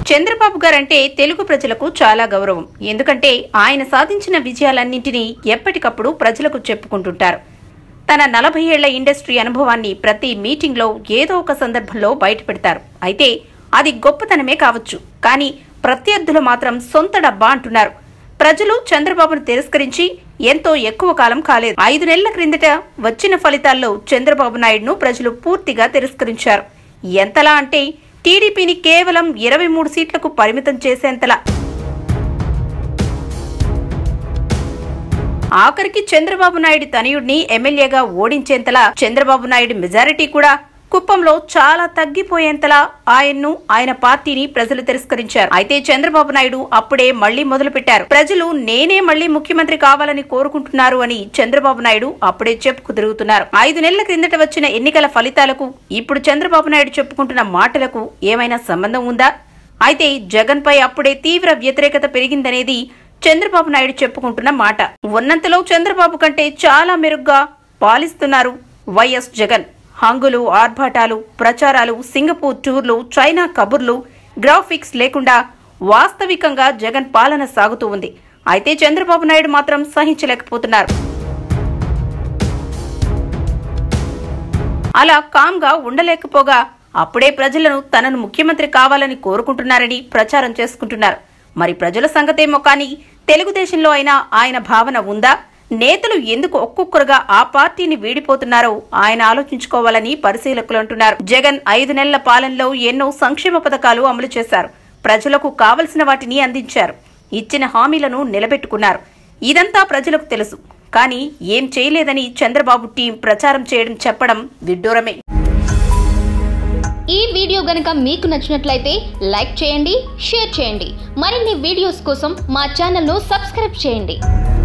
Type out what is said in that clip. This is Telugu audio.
చంద్రబాబు గారంటే తెలుగు ప్రజలకు చాలా గౌరవం ఎందుకంటే ఆయన సాధించిన విజయాలన్నింటినీ ఎప్పటికప్పుడు ప్రజలకు చెప్పుకుంటుంటారు తన నలభై ఏళ్ల ఇండస్ట్రీ అనుభవాన్ని ప్రతి మీటింగ్లో ఏదో ఒక సందర్భంలో బయటపెడతారు అయితే అది గొప్పతనమే కావచ్చు కానీ ప్రత్యర్థులు మాత్రం సొంత డబ్బా అంటున్నారు ప్రజలు చంద్రబాబును తిరస్కరించి ఎంతో ఎక్కువ కాలం కాలేదు ఐదు నెలల క్రిందట వచ్చిన ఫలితాల్లో చంద్రబాబు నాయుడును ప్రజలు పూర్తిగా తిరస్కరించారు ఎంతలా అంటే టీడీపీని కేవలం ఇరవై మూడు సీట్లకు పరిమితం చేసేంతలా ఆఖరికి చంద్రబాబు నాయుడు తనయుడిని ఎమ్మెల్యేగా ఓడించేంతలా చంద్రబాబు నాయుడు మెజారిటీ కూడా కుప్పంలో చాలా తగ్గిపోయేంతలా ఆయన్ను ఆయన పార్టీని ప్రజలు తిరస్కరించారు అయితే చంద్రబాబు నాయుడు అప్పుడే మళ్లీ మొదలుపెట్టారు ప్రజలు నేనే మళ్లీ ముఖ్యమంత్రి కావాలని కోరుకుంటున్నారు అని చంద్రబాబు నాయుడు అప్పుడే చెప్పుకు తిరుగుతున్నారు ఐదు నెలల క్రిందట వచ్చిన ఎన్నికల ఫలితాలకు ఇప్పుడు చంద్రబాబు నాయుడు చెప్పుకుంటున్న మాటలకు ఏమైనా సంబంధం ఉందా అయితే జగన్ పై అప్పుడే తీవ్ర వ్యతిరేకత పెరిగిందనేది చంద్రబాబు నాయుడు చెప్పుకుంటున్న మాట ఉన్నంతలో చంద్రబాబు కంటే చాలా మెరుగ్గా పాలిస్తున్నారు వైఎస్ జగన్ హంగులు ఆర్భాటాలు ప్రచారాలు సింగపూర్ టూర్లు చైనా కబుర్లు గ్రాఫిక్స్ లేకుండా వాస్తవికంగా జగన్ పాలన సాగుతూ ఉంది అయితే చంద్రబాబు నాయుడు మాత్రం సహించలేకపోతున్నారు అలా కామ్గా ఉండలేకపోగా అప్పుడే ప్రజలను తనను ముఖ్యమంత్రి కావాలని కోరుకుంటున్నారని ప్రచారం చేసుకుంటున్నారు మరి ప్రజల సంగతేమో కానీ తెలుగుదేశంలో అయినా ఆయన భావన ఉందా నేతలు ఎందుకు ఒక్కొక్కరుగా ఆ పార్టీని వీడిపోతున్నారో ఆయన ఆలోచించుకోవాలని పరిశీలకులు అంటున్నారు జగన్ ఐదు నెలల పాలనలో ఎన్నో సంక్షేమ పథకాలు అమలు చేశారు ప్రజలకు కావలసిన వాటిని అందించారు ఇచ్చిన హామీలను నిలబెట్టుకున్నారు ఇదంతా ప్రజలకు తెలుసు కానీ ఏం చేయలేదని చంద్రబాబు టీం ప్రచారం చేయడం చెప్పడం విడ్డూరమే ఈ వీడియో గనుక మీకు నచ్చినట్లయితే లైక్ చేయండి షేర్ చేయండి మరిన్ని వీడియోస్ కోసం మా ఛానల్ను సబ్స్క్రైబ్ చేయండి